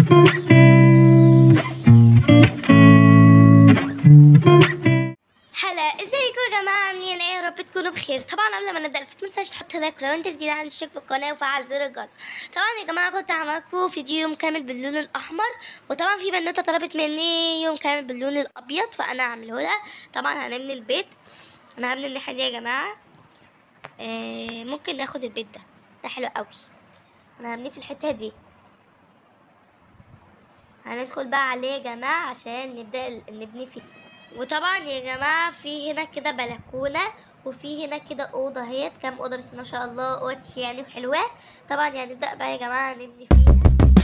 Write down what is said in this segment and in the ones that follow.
هلا ازيكم يا جماعه عاملين ايه يا رب تكونوا بخير طبعا قبل ما نبدا الفيديو متنساش تحط لايك لو انت جديد عن الاشتراك في القناه وفعل زر الجرس طبعا يا جماعه كنت هعملكم فيديو يوم كامل باللون الاحمر وطبعا في بنوته طلبت مني يوم كامل باللون الابيض فانا هعمله لها طبعا هنبني البيت انا هبني الناحيه دي يا جماعه آه ممكن ناخد البيت ده ده حلو قوي انا هبنيه في الحته دي هندخل بقى عليه يا جماعه عشان نبدا ال- نبني فيه وطبعا يا جماعه في هنا كده بلكونه وفي هنا كده اوضه اهيت كام اوضه بسم الله ما شاء الله اوض يعني وحلوه طبعا يعني نبدا بقى يا جماعه نبني فيها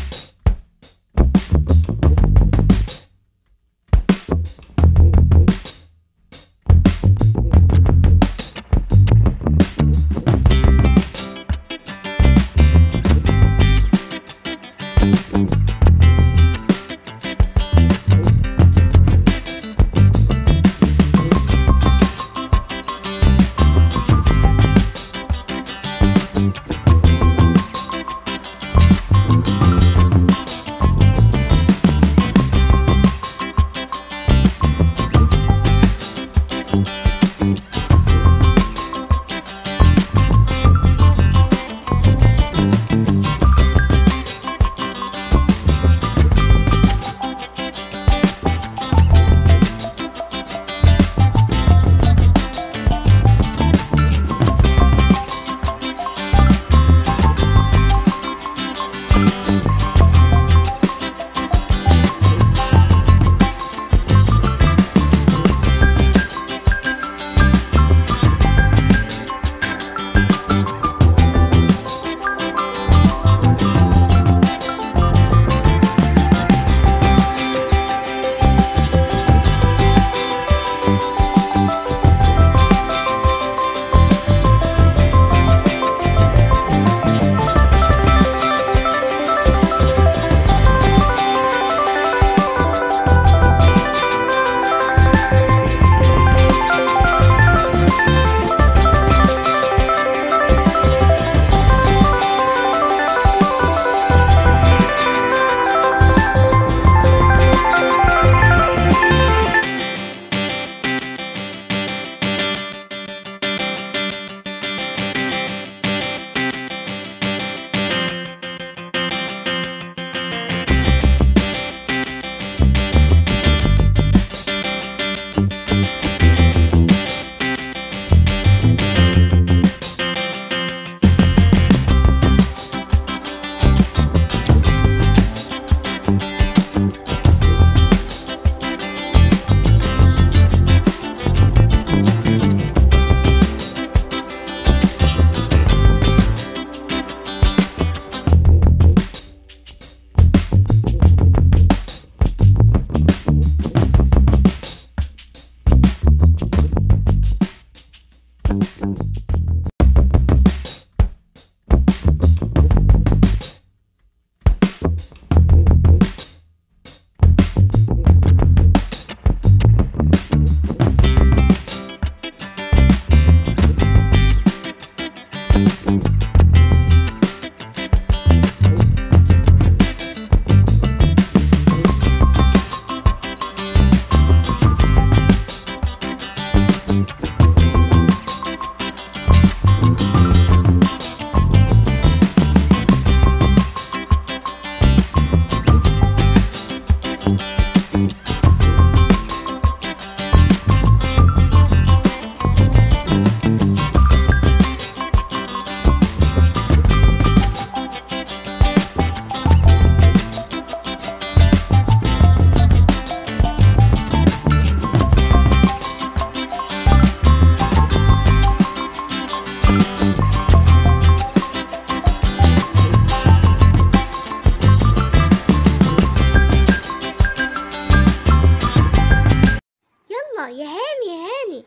يلا يا هاني يا هاني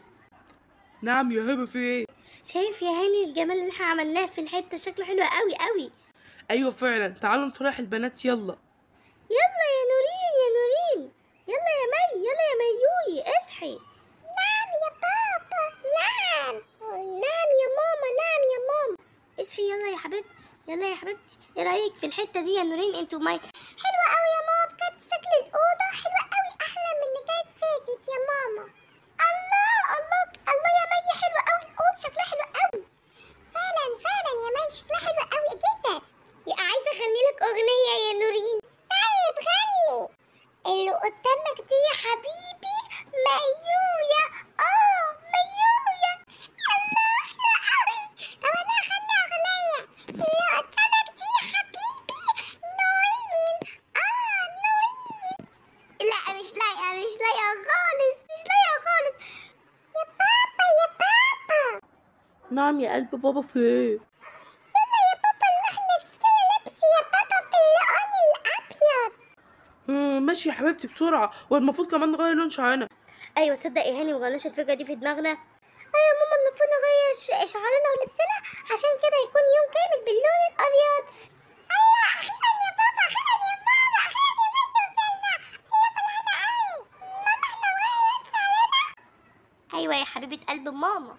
نعم يا هبه في ايه شايف يا هاني الجمال اللي احنا عملناه في الحته شكله حلو قوي قوي ايوه فعلا تعالوا نفرح البنات يلا يلا يا نورين يا نورين يلا يا مي يلا يا ميوي اصحي نعم يا بابا نعم نعم يا ماما نعم يا ماما اصحي يلا يا حبيبتي يلا يا حبيبتي ايه رايك في الحته دي يا نورين انت ومي حلوه قوي يا ماما بجد شكل الاوضه حلوه قوي احلى من اللي كانت فاتت يا ماما الله الله الله يا مي حلوه قوي الاوضه شكلها حلو قوي فعلا فعلا يا مي شكلها حلو قوي جدا يا عايزه اغني لك اغنيه يا نورين طيب غني اللي قدامك دي يا حبيبي ميويا اه ميويا الله حلو قوي طب انا هغني اغنيه اللي قدامك دي يا حبيبي نورين اه نورين لا مش لايقه مش لايقه خالص مش لايقه خالص يا بابا يا بابا نعم يا قلب بابا في ايه يلا يا بابا نروح نشتري لبس يا بابا باللون الابيض آه، ماشي يا حبيبتي بسرعة والمفروض كمان نغير لون شعرنا ايوه تصدق يا هاني مغناش الفكره دي في دماغنا ايوه ماما المفروض نغير ش- شعرنا ولبسنا عشان كده يكون يوم كامل باللون الابيض الله اخيرا يا بابا اخيرا يا ماما اخيرا يا بنتي وصلنا الله فرحانه قوي ماما احنا نغير شعرنا ايوه يا حبيبه قلب ماما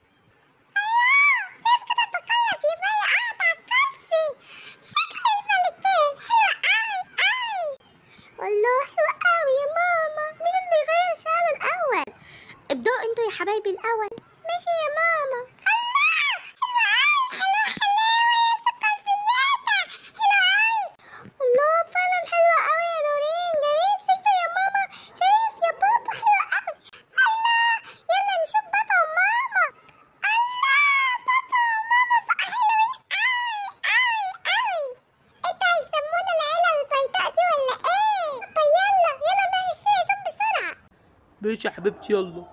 كيف كده بكلف يا مي قاعدة على الكرسي شكل الملكين حلوة قوي قوي والله حلوة قوي يا ماما مين اللي يغير الشعر الأول ابدأوا انتوا يا حبايبي الأول ماشي يا ماما الله حلوة قوي حلوة حلاوة يا سكر زيادة حلوة قوي الله فعلا حلوة قوي يا نورين جميل شايفة يا ماما شايف يا بابا حلوة قوي الله يلا نشوف بابا وماما الله بابا وماما بقى حلوين قوي قوي قوي انت هيسمونا العيلة البيضاء دي ولا ايه؟ طب يلا يلا نروح نشتري هدوم بسرعة ماشي يا حبيبتي يلا الله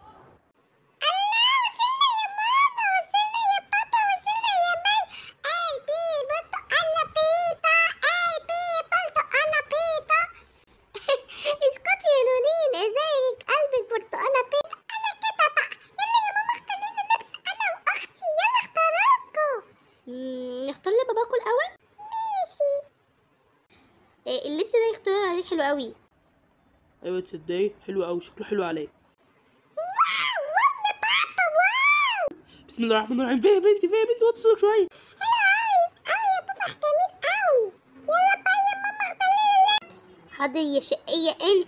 وصلنا يا ماما وصلنا يا بابا وصلنا يا مي قلبي برتقانة بيضة قلبي برتقانة بيضة اسكتي يا نورين ازيك قلبك برتقانة بيضة انا كده بقى يلا يا ماما اختاري لي لبس انا واختي يلا اختارلكوا نختار لباباكوا الاول ماشي اللبس ده يختار عليك حلو قوي ايوه تصدقي حلو قوي شكله حلو عليا واو واو يا بابا واو بسم الله الرحمن الرحيم فين يا بنتي فين يا بنتي وطي صوتك شوية قوي يا بابا جميل قوي يلا بقى يا ماما اختاري اللبس حاضر يا شقية انت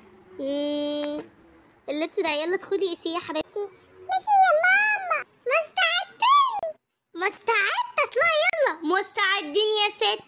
اللبس ده يلا ادخلي قسي يا حبيبتي ماشي يا ماما مستعدين مستعدة اطلعي يلا مستعدين يا ست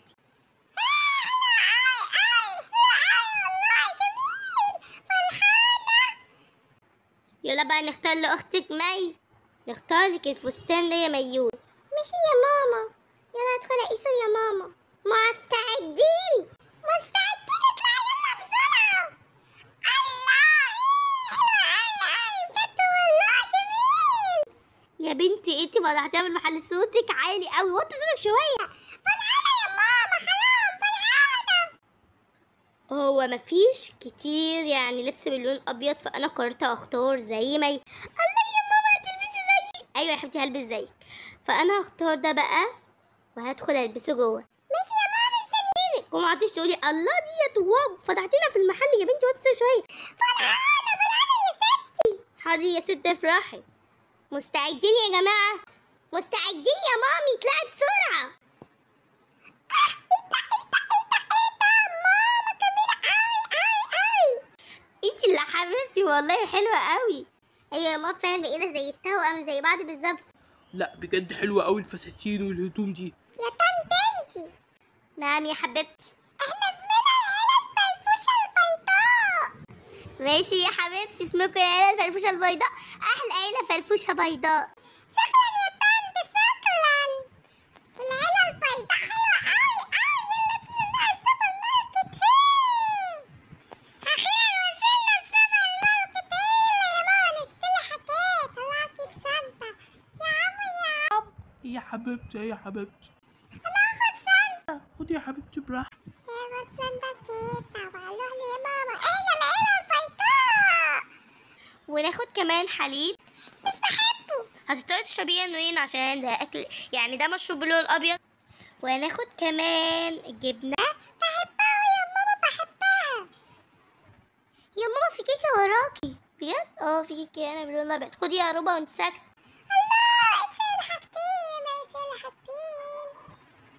يلا بقى نختار لاختك مي نختار لك الفستان ده يا ميول ماشي يا ماما يلا ادخلي قيسوا يا ماما مستعدين مستعدين اطلعي يلا بسرعة الله حلوة قوي بجد والله جميل يا بنتي انتي وضعتيها من محل صوتك عالي قوي وطي صوتك شوية فرحانة يا ماما حرام فرحانة هو مفيش كتير يعني لبس باللون ابيض فانا قررت اختار زي ما ي... الله يا ماما هتلبسي زيي ايوه يا حبيبتي هلبس زيك فانا هختار ده بقى وهدخل البسه جوه ماشي يا ماما مستنيينك وما قعدتيش تقولي الله ديت واو فضحتينا في المحل يا بنتي وطي شويه فرحانه فرحانه يا ستي حاضر يا ست افرحي مستعدين يا جماعه مستعدين يا مامي اطلعي بسرعه انت اللي حبيبتي والله حلوه قوي ايوه يا ماما فعلا بقينا زي التوأم زي بعض بالظبط لا بجد حلوة قوي الفساتين والهدوم دي يا طنط انتي نعم يا حبيبتي احنا اسمنا العيلة الفرفوشة البيضاء ماشي يا حبيبتي اسمكم العيلة الفرفوشة البيضاء احلى عيلة فرفوشة بيضاء شكرا يا طنط شكرا العيلة البيضاء حلوة قوي قوي يلا بينا نروح السوبر ماركت هي اخيرا وصلنا السوبر ماركت هي يا ماما نشتري حاجات طلعتي بشنطة يا عمو يا عم يا حبيبتي يا حبيبتي انا هاخد شنطة خدي يا حبيبتي براحتك هاخد شنطة كده وهروح لي ماما احنا العيلة البيضاء وناخد كمان حليب مش بحبه هتضطري تشربيه نورين عشان ده اكل يعني ده مشروب باللون الابيض وهناخد كمان جبنة بحبها يا ماما بحبها يا ماما في كيكة وراكي بجد اه في كيكة انا باللون الابيض خدي يا روبا وانت ساكتة الله اتشيل حاجتين اتشيل حاجتين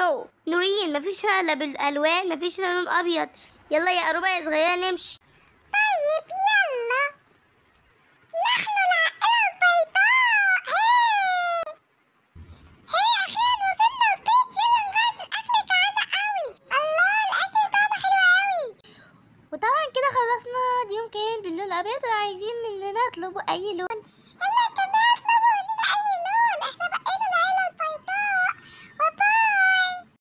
نو نورين مفيش هلا بالالوان مفيش هلا لون ابيض يلا يا قروبه يا صغيره نمشي طيب يلا نحن العائله البيضاء هي هي اخيرا وصلنا البيت يلا نغير الاكل تعالى قوي الله الاكل طعمه حلو قوي وطبعا كده خلصنا اليوم كامل باللون الابيض وعايزين مننا نطلبوا اي لون